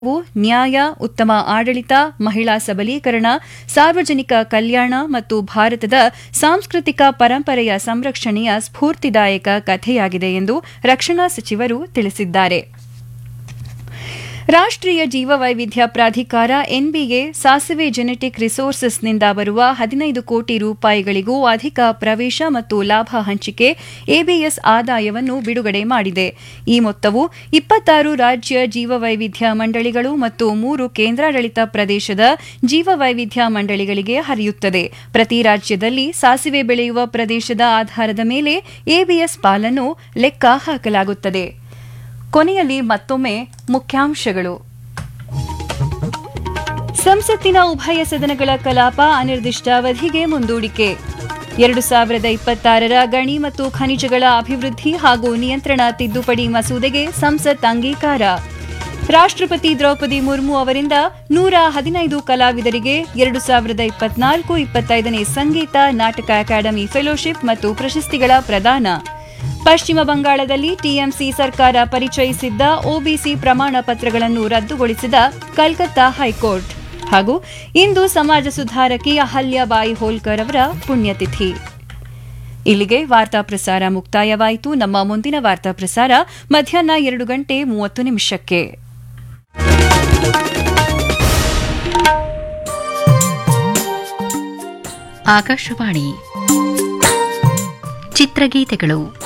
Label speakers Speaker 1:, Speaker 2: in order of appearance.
Speaker 1: ವು ನ್ಯಾಯ ಉತ್ತಮ ಆಡಳಿತ ಮಹಿಳಾ ಸಬಲೀಕರಣ ಸಾರ್ವಜನಿಕ ಕಲ್ಯಾಣ ಮತ್ತು ಭಾರತದ ಸಾಂಸ್ಕೃತಿಕ ಪರಂಪರೆಯ ಸಂರಕ್ಷಣೆಯ ಸ್ಫೂರ್ತಿದಾಯಕ ಕಥೆಯಾಗಿದೆ ಎಂದು ರಕ್ಷಣಾ ಸಚಿವರು ತಿಳಿಸಿದ್ದಾರೆ ರಾಷ್ಟ್ರೀಯ ಜೀವವೈವಿಧ್ಯ ಪ್ರಾಧಿಕಾರ ಎನ್ಬಿಎ ಸಾಸಿವೆ ಜೆನೆಟಿಕ್ ರಿಸೋರ್ಸಸ್ನಿಂದ ಬರುವ ಹದಿನೈದು ಕೋಟಿ ರೂಪಾಯಿಗಳಿಗೂ ಅಧಿಕ ಪ್ರವೇಶ ಮತ್ತು ಲಾಭ ಹಂಚಿಕೆ ಎಬಿಎಸ್ ಆದಾಯವನ್ನು ಬಿಡುಗಡೆ ಮಾಡಿದೆ ಈ ಮೊತ್ತವು ಇಪ್ಪತ್ತಾರು ರಾಜ್ಯ ಜೀವವೈವಿಧ್ಯ ಮಂಡಳಿಗಳು ಮತ್ತು ಮೂರು ಕೇಂದ್ರಾಡಳಿತ ಪ್ರದೇಶದ ಜೀವವೈವಿಧ್ಯ ಮಂಡಳಿಗಳಿಗೆ ಹರಿಯುತ್ತದೆ ಪ್ರತಿ ರಾಜ್ಯದಲ್ಲಿ ಸಾಸಿವೆ ಬೆಳೆಯುವ ಪ್ರದೇಶದ ಆಧಾರದ ಮೇಲೆ ಎಬಿಎಸ್ ಪಾಲನ್ನು ಲೆಕ್ಕ ಹಾಕಲಾಗುತ್ತದೆ ಕೊನೆಯಲ್ಲಿ ಮತ್ತೊಮ್ಮೆ ಮುಖ್ಯಾಂಶಗಳು ಸಂಸತ್ತಿನ ಉಭಯ ಸದನಗಳ ಕಲಾಪ ಅನಿರ್ದಿಷ್ಟಾವಧಿಗೆ ಮುಂದೂಡಿಕೆ ಎರಡು ಸಾವಿರದ ಇಪ್ಪತ್ತಾರರ ಗಣಿ ಮತ್ತು ಖನಿಜಗಳ ಅಭಿವೃದ್ಧಿ ಹಾಗೂ ನಿಯಂತ್ರಣ ತಿದ್ದುಪಡಿ ಮಸೂದೆಗೆ ಸಂಸತ್ ಅಂಗೀಕಾರ ರಾಷ್ಟ್ರಪತಿ ದ್ರೌಪದಿ ಮುರ್ಮು ಅವರಿಂದ ನೂರ ಹದಿನೈದು ಕಲಾವಿದರಿಗೆ ಎರಡು ಸಾವಿರದ ಇಪ್ಪತ್ನಾಲ್ಕು ಇಪ್ಪತ್ತೈದನೇ ಸಂಗೀತ ನಾಟಕ ಅಕಾಡೆಮಿ ಫೆಲೋಶಿಪ್ ಮತ್ತು ಪ್ರಶಸ್ತಿಗಳ ಪ್ರದಾನ ಪಶ್ಚಿಮ ಬಂಗಾಳದಲ್ಲಿ ಟಿಎಂಸಿ ಸರ್ಕಾರ ಪರಿಚಯಿಸಿದ್ದ ಒಬಿಸಿ ಪ್ರಮಾಣ ಪತ್ರಗಳನ್ನು ರದ್ದುಗೊಳಿಸಿದ ಕಲ್ಕತ್ತಾ ಹೈಕೋರ್ಟ್ ಹಾಗೂ ಇಂದು ಸಮಾಜ ಸುಧಾರಕಿ ಅಹಲ್ಯಾಬಾಯಿ ಹೋಲ್ಕರ್ ಅವರ ಪುಣ್ಯತಿಥಿ ಇಲ್ಲಿಗೆ ವಾರ್ತಾ ಪ್ರಸಾರ ಮುಕ್ತಾಯವಾಯಿತು ನಮ್ಮ ಮುಂದಿನ ವಾರ್ತಾ ಪ್ರಸಾರ ಮಧ್ಯಾಹ್ನ ಎರಡು ಗಂಟೆ ಮೂವತ್ತು ನಿಮಿಷಕ್ಕೆ
Speaker 2: ಆಕಾಶವಾಣಿ ಚಿತ್ರಗೀತೆಗಳು